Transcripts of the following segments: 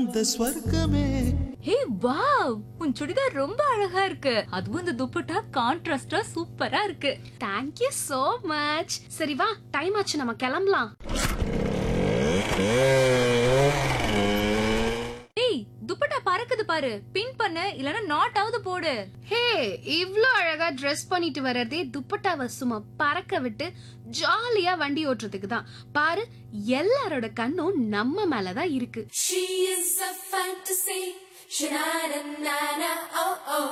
அந்த ஸ்வர்க்கமே hey wow உன் சுடிதார் ரொம்ப அழகா இருக்கு அதுவும் இந்த துப்பட்டா கான்ட்ராஸ்டா சூப்பரா இருக்கு தேங்க் யூ so மச் சரி வா டைம் ஆச்சு நம்ம கிளம்பலாம் ஏய் துப்பட்டா பறக்குது பாரு பின் பண்ணு இல்லனா நாட் ஆவது போடு ஹே இவ்ளோ அழகா ட்ரெஸ் பண்ணிட்டு வர்றதே துப்பட்டாவை சும்மா பறக்க விட்டு ஜாலியா வண்டி ஓட்டுறதுக்கு தான் பாரு எல்லாரோட கண்ணும் நம்ம மேல தான் இருக்கு She is a fantasy. Sha-na-na-na-na, oh oh.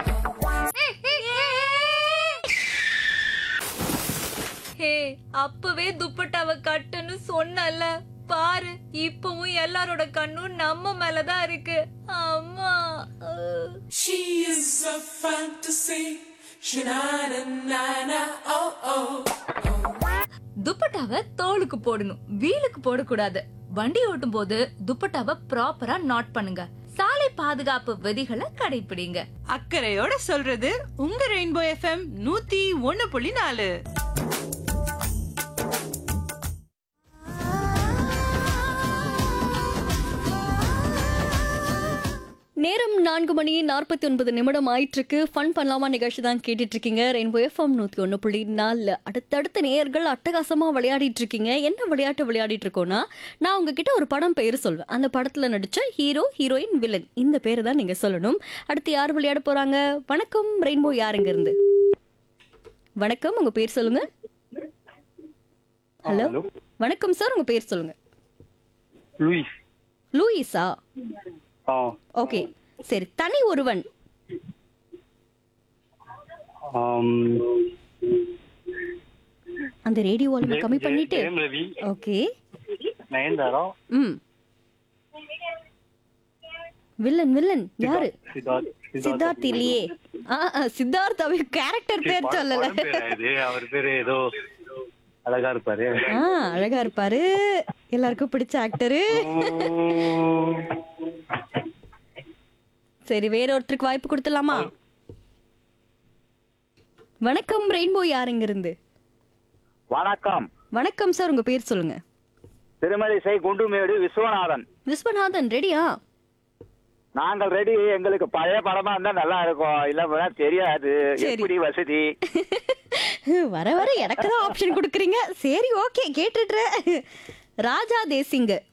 ஹே அப்பவே துப்பட்டாவை கட்டுன்னு சொன்னல பாரு இப்பவும் எல்லாரோட கண்ணும் நம்ம மேலதான் இருக்கு அம்மா அஹ். She is a fantasy. Sha-na-na-na-na, oh oh. துப்பட்டாவை தோலுக்கு போடணும் வீலுக்கு போடக்கூடாது வண்டி ஓட்டும் போது துப்பட்டாவை ப்ராப்பரா நாட் பண்ணுங்க சாலை பாதுகாப்பு விதிகளை கடைபிடிங்க அக்கறையோட சொல்றது உங்க ரெயின்போ எஃப்எம் நூத்தி ஒன்னு புள்ளி நாலு நேரம் நான்கு மணி நாற்பத்தி ஒன்பது நிமிடம் ஆயிட்டிருக்கு ஃபன் பண்ணலாமா நிகழ்ச்சி தான் கேட்டுட்டு இருக்கீங்க ரெயின்போ எஃப்எம் நூற்றி ஒன்று புள்ளி நாலில் அடுத்தடுத்த நேயர்கள் அட்டகாசமாக விளையாடிட்டு இருக்கீங்க என்ன விளையாட்டு விளையாடிட்டு இருக்கோன்னா நான் உங்ககிட்ட ஒரு படம் பேர் சொல்வேன் அந்த படத்தில் நடித்த ஹீரோ ஹீரோயின் வில்லன் இந்த பேரை தான் நீங்கள் சொல்லணும் அடுத்து யார் விளையாட போகிறாங்க வணக்கம் ரெயின்போ யாருங்க இருந்து வணக்கம் உங்கள் பேர் சொல்லுங்க ஹலோ வணக்கம் சார் உங்கள் பேர் சொல்லுங்க லூயிஸ் லூயிஸா ஆ ஓகே சரி தனி ஒருவன் ஆம், அந்த ரேடியோ வால்யூம் ஜெயம் கம்மி பண்ணிட்டு ஜெயம் ரவி ஓகே நயன்தாரா ம் வில்லன் வில்லன் யாரு சித்தார்த் சித்தார்த் இல்லையே ஆ ஆ, சித்தார்த் அவர் கேரக்டர் பேர் படம் சொல்லல படம் பேரா இது அவர் பேரு ஏதோ அழகா இருப்பாரு ஆ அழகா இருப்பாரு எல்லாருக்கும் பிடிச்ச ஆக்டரு சரி வேற ஒருத்தருக்கு வாய்ப்பு கொடுத்துடலாமா வணக்கம் ரெயின்போ யாருங்க இருந்து வணக்கம் வணக்கம் சார் உங்க பேர் சொல்லுங்க திருமலிசை குண்டுமேடு விஸ்வநாதன் விஸ்வநாதன் ரெடியா நாங்கள் ரெடி எங்களுக்கு பழைய படமா இருந்தா நல்லா இருக்கும் இல்ல தெரியாது சரி. எப்படி வசதி வர வர எனக்கு தான் ஆப்ஷன் கொடுக்குறீங்க சரி ஓகே கேட்டுடுறேன் ராஜா தேசிங்க